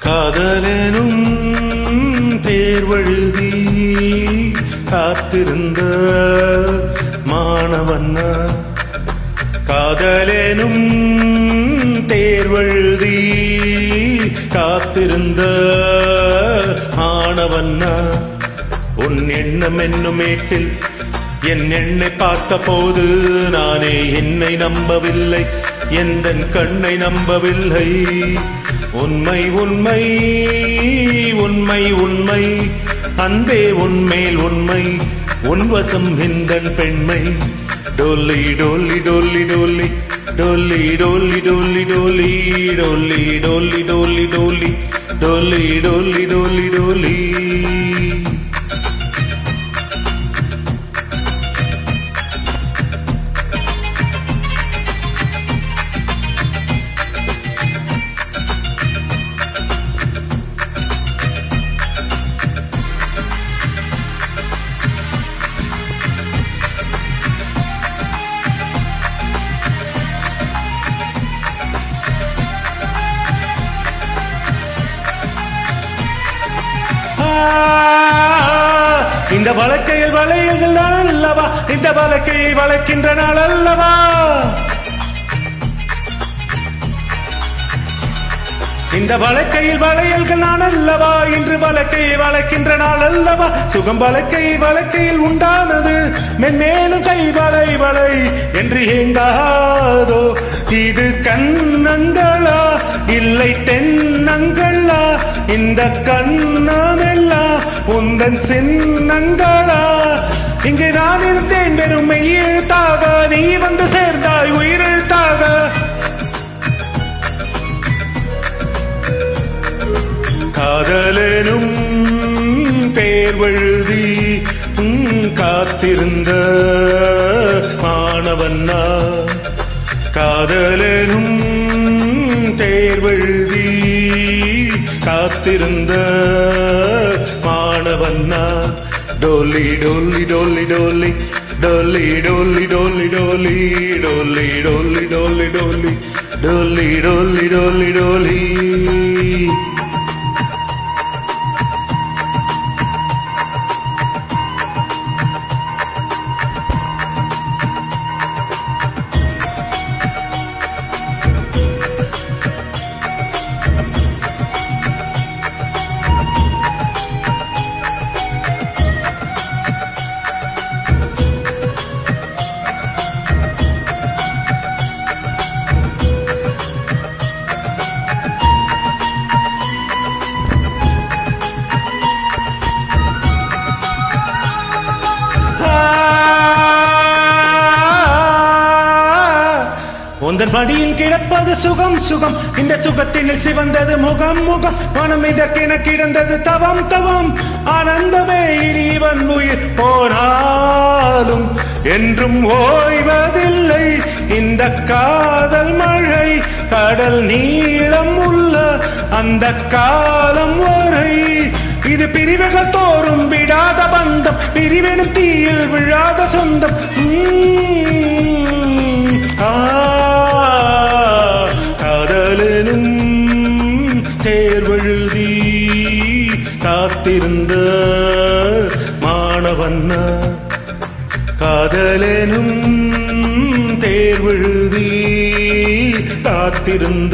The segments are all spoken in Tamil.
காதலெனும் தேர்வழுதி காத்திருந்த மாணவன்னா காதலெனும் தேர்வழுதி காத்திருந்த ஆணவன்னா உன் எண்ணம் என்னும் ஏட்டில் என் எண்ணை பார்த்த போது நானே என்னை நம்பவில்லை எந்த கண்ணை நம்பவில்லை உண்மை உண்மை உண்மை உண்மை அன்பே உன்மேல் உண்மை உன்வசம் இந்தன் பெண்மை டோல்லி டோல்லி டோல்லி டோல்லி டோல்லி டோல்லி டோல்லி டோல்லி டோல்லி டோல்லி டோல்லி டோல்லி டோல்லி டோல்லி டோல்லி டோல்லி இந்த வழக்கையில் வளையல்கள் நான் அல்லவா இந்த வழக்கையை வளைக்கின்ற நாள் அல்லவா இந்த வழக்கையில் வளையல்கள் நான் அல்லவா இன்று வழக்கையை வளைக்கின்ற நாள் அல்லவா சுகம் வழக்கையை வழக்கையில் உண்டானது மென்மேலும் கை வளை வளை என்று ஏங்காதோ இது கண்ணங்களா இல்லை தென்னங்களா இந்த கண்ணமெல்லாம் உந்தன் சின்னங்களா இங்கு நான் இருந்தேன் வெறும் மெய்யெழுத்தாக நீ வந்து சேர்ந்தாய் உயிரெழுத்தாக காதலனும் தேர்வழுதி உம், காத்திருந்த மாணவன்னா காதலனும் தேர்வழுதி காத்திருந்த மாணவன்னா டோலி டோலி டோலி டோலி டோலி டோலி டோலி டோலி டோலி டோலி டோலி டோலி டோலி டோலி டோலி டோலி உந்தன் மடியில் கிடப்பது சுகம் சுகம் இந்த சுகத்தினில் சிவந்தது முகம் முகம் மனம் இதற்கென கிடந்தது தவம் தவம் ஆனந்தமே இனி இவன் உயிர் போனாலும் என்றும் ஓய்வதில்லை இந்த காதல் மழை கடல் நீளம் உள்ள அந்த காலம் வரை இது பிரிவுகள் தோறும் விடாத பந்தம் பிரிவெனும் தீயில் விழாத சொந்தம் உம், ஆ, காதலனும் தேர்வழுதி காத்திருந்த மாணவன்னா காதலனும் தேர்வெழுதி காத்திருந்த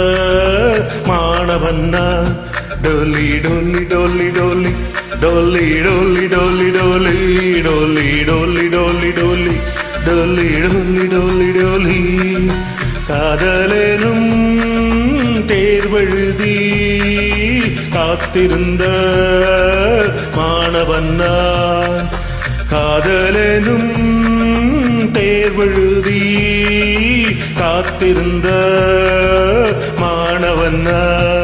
மாணவன்னா டோலி டோலி டோலி டோலி டோலி டோலி டோலி டோலி டோலி டோலி டோலி டோலி டோலி டோலி டோலி டோலி காதலனும் தேர்வெழுதி காத்திருந்த மாணவன்னா காதலனும் தேர்வெழுதி காத்திருந்த மாணவன்னா